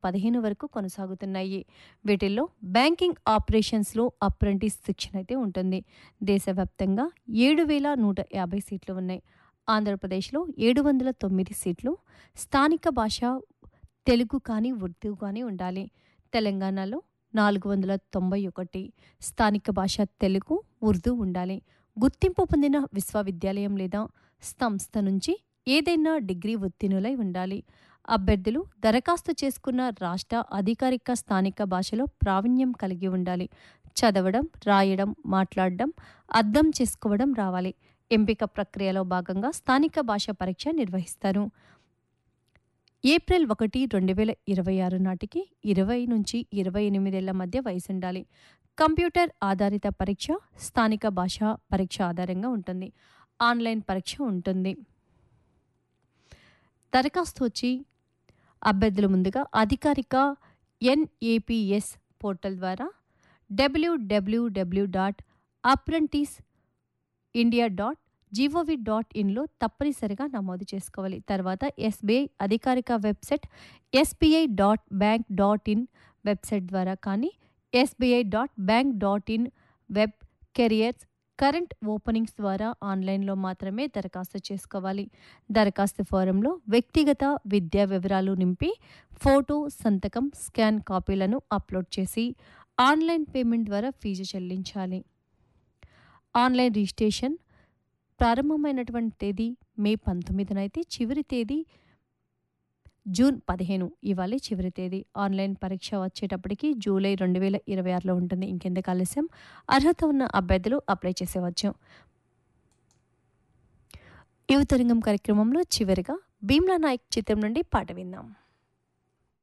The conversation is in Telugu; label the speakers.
Speaker 1: పదిహేను వరకు కొనసాగుతున్నాయి వీటిల్లో బ్యాంకింగ్ ఆపరేషన్స్లో అప్రెంటిస్ శిక్షణ అయితే ఉంటుంది దేశవ్యాప్తంగా ఏడు వేల నూట యాభై సీట్లు ఉన్నాయి ఆంధ్రప్రదేశ్లో ఏడు వందల తొమ్మిది సీట్లు స్థానిక భాష తెలుగు కానీ ఉర్దూ కానీ ఉండాలి తెలంగాణలో నాలుగు వందల తొంభై ఒకటి స్థానిక భాష తెలుగు ఉర్దూ ఉండాలి గుర్తింపు పొందిన విశ్వవిద్యాలయం లేదా సంస్థ నుంచి ఏదైనా డిగ్రీ ఉత్తీర్ణులై ఉండాలి అభ్యర్థులు దరఖాస్తు చేసుకున్న రాష్ట్ర అధికారిక స్థానిక భాషలో ప్రావీణ్యం కలిగి ఉండాలి చదవడం రాయడం మాట్లాడడం అర్థం చేసుకోవడం రావాలి ఎంపిక ప్రక్రియలో భాగంగా స్థానిక భాష పరీక్ష నిర్వహిస్తారు ఏప్రిల్ ఒకటి రెండు వేల ఇరవై ఆరు నాటికి ఇరవై నుంచి ఇరవై ఎనిమిదేళ్ల మధ్య వయసు ఉండాలి కంప్యూటర్ ఆధారిత పరీక్ష స్థానిక భాష పరీక్ష ఆధారంగా ఉంటుంది ఆన్లైన్ పరీక్ష ఉంటుంది దరఖాస్తు వచ్చి అభ్యర్థులు ముందుగా అధికారిక ఎన్ఏపిఎస్ పోర్టల్ ద్వారా W W W dot apprentice India dot gov dot ఇన్లో తప్పనిసరిగా నమోదు చేసుకోవాలి తర్వాత ఎస్బీఐ అధికారిక website SBI dot bank dot in website ద్వారా కానీ SBI dot bank dot in web careers current openings ద్వారా ఆన్లైన్లో మాత్రమే దరఖాస్తు చేసుకోవాలి దరఖాస్తు ఫారంలో వ్యక్తిగత విద్యా వివరాలు నింపి ఫోటో సంతకం స్కాన్ కాపీలను అప్లోడ్ చేసి ఆన్లైన్ పేమెంట్ ద్వారా ఫీజు చెల్లించాలి ఆన్లైన్ రిజిస్ట్రేషన్ ప్రారంభమైనటువంటి తేదీ మే పంతొమ్మిదిన అయితే చివరి తేదీ జూన్ పదిహేను ఇవాళ చివరి తేదీ ఆన్లైన్ పరీక్ష వచ్చేటప్పటికి జూలై రెండు వేల ఇరవై ఆరులో ఉంటుంది ఇంకెందుకు ఆలస్యం అర్హత ఉన్న అభ్యర్థులు అప్లై చేసేవచ్చు యువతరంగం కార్యక్రమంలో చివరిగా భీమ్లా నాయక్ చిత్రం నుండి పాట విందాం